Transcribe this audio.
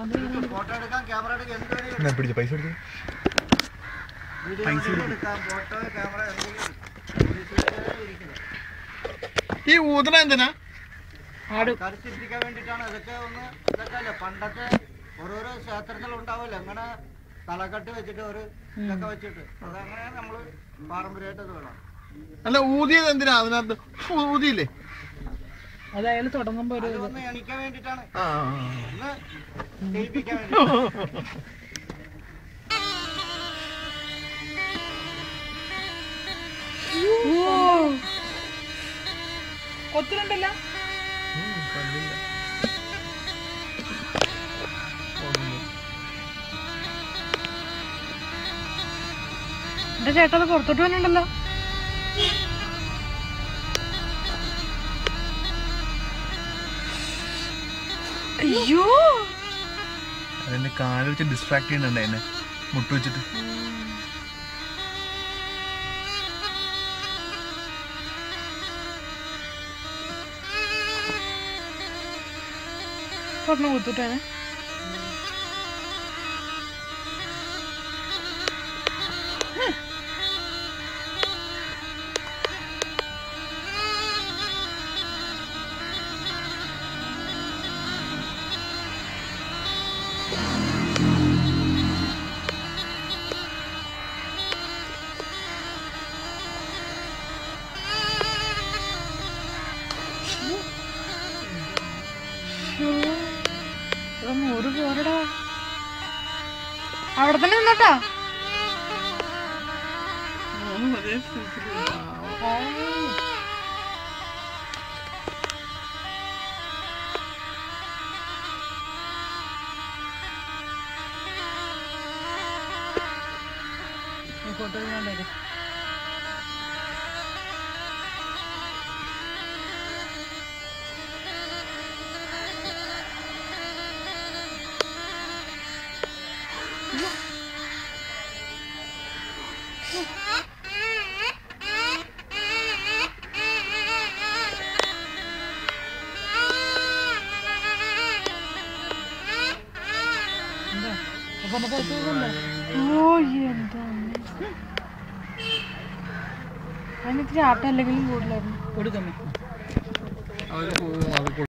photo എടുക്കാം camera എടുക്കാം എന്ത് വേണേലും എന്നാ പിടിച്ച പൈസ പിടിച്ചു വീഡിയോ വേണേലും എടുക്കാം ഫോട്ടോ ക്യാമറ എന്തെങ്കിലും ഇരിക്കുന്നത് ഈ ഊതണ എന്തിനാ ആൾക്കാർ ചിന്തിക്കാൻ വേണ്ടിയിട്ടാണ് ഇതൊക്കെ ഒന്ന് ഇതൊക്കെ അല്ലേ പണ്ടത്തെ ഓരോരോ ക്ഷേത്രത്തിൽ ഉണ്ടാവില്ല അങ്ങനെ തലക്കെട്ട് വെച്ചിട്ട് ഒരു ഇതൊക്കെ വെച്ചിട്ട് അതങ്ങനെ നമ്മള് പാരമ്പര്യമായിട്ട് ഇത് വേണം അല്ല ഊതിയത് എന്തിനാ അതിനകത്ത് ഊതിയില്ലേ അത് അയാൾ തുടങ്ങുമ്പോ ഒരു അത് ഒന്ന് എണിക്കാൻ വേണ്ടിയിട്ടാണ് ആ ഒന്ന് ചെയ്യിപ്പിക്കാൻ വേണ്ടി കൊത്തിലുണ്ടല്ല എന്റെ ചേട്ടാ അത് പുറത്തോട്ട് വന്നിട്ടുണ്ടല്ലോ അയ്യോ അതെന്നെ കാല് വെച്ച് ഡിസ്ട്രാക്ട് ചെയ്യുന്നുണ്ട് എന്നെ മുട്ട് വെച്ചിട്ട് സ്വർണ്ണം കുത്തിട്ടാണ് ഒരു പോരടാ അവിടെ തന്നെ നിന്നോട്ടാ ഫോട്ടോ കണ്ടേ ഓ എന്താ അതിനകത്ത് ചാട്ടം അല്ലെങ്കിലും കൂടുതലായിരുന്നു കൊടുക്കമ്മേ അവര്